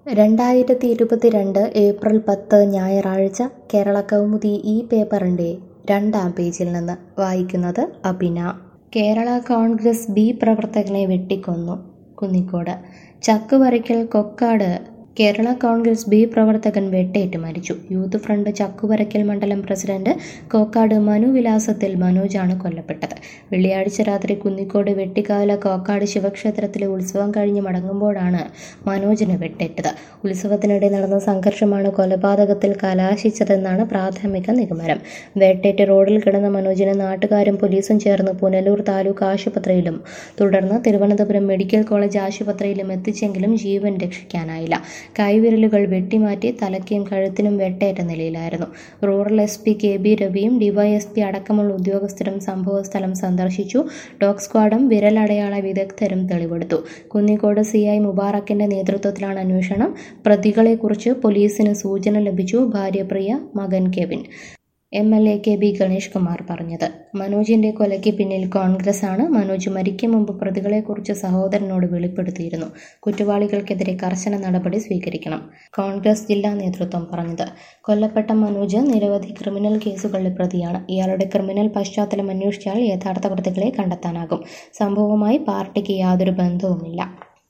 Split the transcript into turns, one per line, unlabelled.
രണ്ടായിരത്തി ഇരുപത്തിരണ്ട് ഏപ്രിൽ പത്ത് ഞായറാഴ്ച കേരള കൗമുദി ഈ പേപ്പറിൻ്റെ രണ്ടാം പേജിൽ നിന്ന് വായിക്കുന്നത് അബിന കേരള കോൺഗ്രസ് ബി പ്രവർത്തകനെ വെട്ടിക്കൊന്നു കുന്നിക്കോട് ചക്കുവരയ്ക്കൽ കൊക്കാട് കേരള കോൺഗ്രസ് ബി പ്രവർത്തകൻ വെട്ടേറ്റ് മരിച്ചു യൂത്ത് ഫ്രണ്ട് ചക്കുവരയ്ക്കൽ മണ്ഡലം പ്രസിഡന്റ് കോക്കാട് മനു വിലാസത്തിൽ മനോജാണ് കൊല്ലപ്പെട്ടത് വെള്ളിയാഴ്ച രാത്രി കുന്നിക്കോട് വെട്ടിക്കാല കോക്കാട് ശിവക്ഷേത്രത്തിലെ ഉത്സവം കഴിഞ്ഞ് മടങ്ങുമ്പോഴാണ് മനോജിന് വെട്ടേറ്റത് ഉത്സവത്തിനിടെ നടന്ന സംഘർഷമാണ് കൊലപാതകത്തിൽ കലാശിച്ചതെന്നാണ് പ്രാഥമിക നിഗമനം വെട്ടേറ്റ് റോഡിൽ കിടന്ന മനോജിനെ നാട്ടുകാരും പോലീസും ചേർന്ന് പുനലൂർ താലൂക്ക് ആശുപത്രിയിലും തുടർന്ന് തിരുവനന്തപുരം മെഡിക്കൽ കോളേജ് ആശുപത്രിയിലും എത്തിച്ചെങ്കിലും ജീവൻ രക്ഷിക്കാനായില്ല കൈവിരലുകൾ വെട്ടിമാറ്റി തലയ്ക്കും കഴുത്തിനും വെട്ടേറ്റ നിലയിലായിരുന്നു rural S P K B രവിയും ഡിവൈഎസ്പി അടക്കമുള്ള ഉദ്യോഗസ്ഥരും സംഭവസ്ഥലം സന്ദർശിച്ചു ഡോഗ് സ്ക്വാഡും വിരലടയാള വിദഗ്ധരും തെളിവെടുത്തു കുന്നിക്കോട് സി ഐ മുബാറക്കിന്റെ നേതൃത്വത്തിലാണ് അന്വേഷണം പ്രതികളെക്കുറിച്ച് പോലീസിന് സൂചന ലഭിച്ചു ഭാര്യ പ്രിയ മകൻ Kevin M L A K B Ganesh Kumar പറഞ്ഞത് മനോജിന്റെ കൊലയ്ക്ക് പിന്നിൽ കോൺഗ്രസ് ആണ് മനോജ് മരിക്കും മുമ്പ് പ്രതികളെക്കുറിച്ച് സഹോദരനോട് വെളിപ്പെടുത്തിയിരുന്നു കുറ്റവാളികൾക്കെതിരെ കർശന നടപടി സ്വീകരിക്കണം കോൺഗ്രസ് ജില്ലാ നേതൃത്വം പറഞ്ഞത് കൊല്ലപ്പെട്ട മനോജ് നിരവധി ക്രിമിനൽ കേസുകളിലെ പ്രതിയാണ് ഇയാളുടെ ക്രിമിനൽ പശ്ചാത്തലം അന്വേഷിച്ചാൽ യഥാർത്ഥ പ്രതികളെ കണ്ടെത്താനാകും സംഭവവുമായി പാർട്ടിക്ക് യാതൊരു ബന്ധവുമില്ല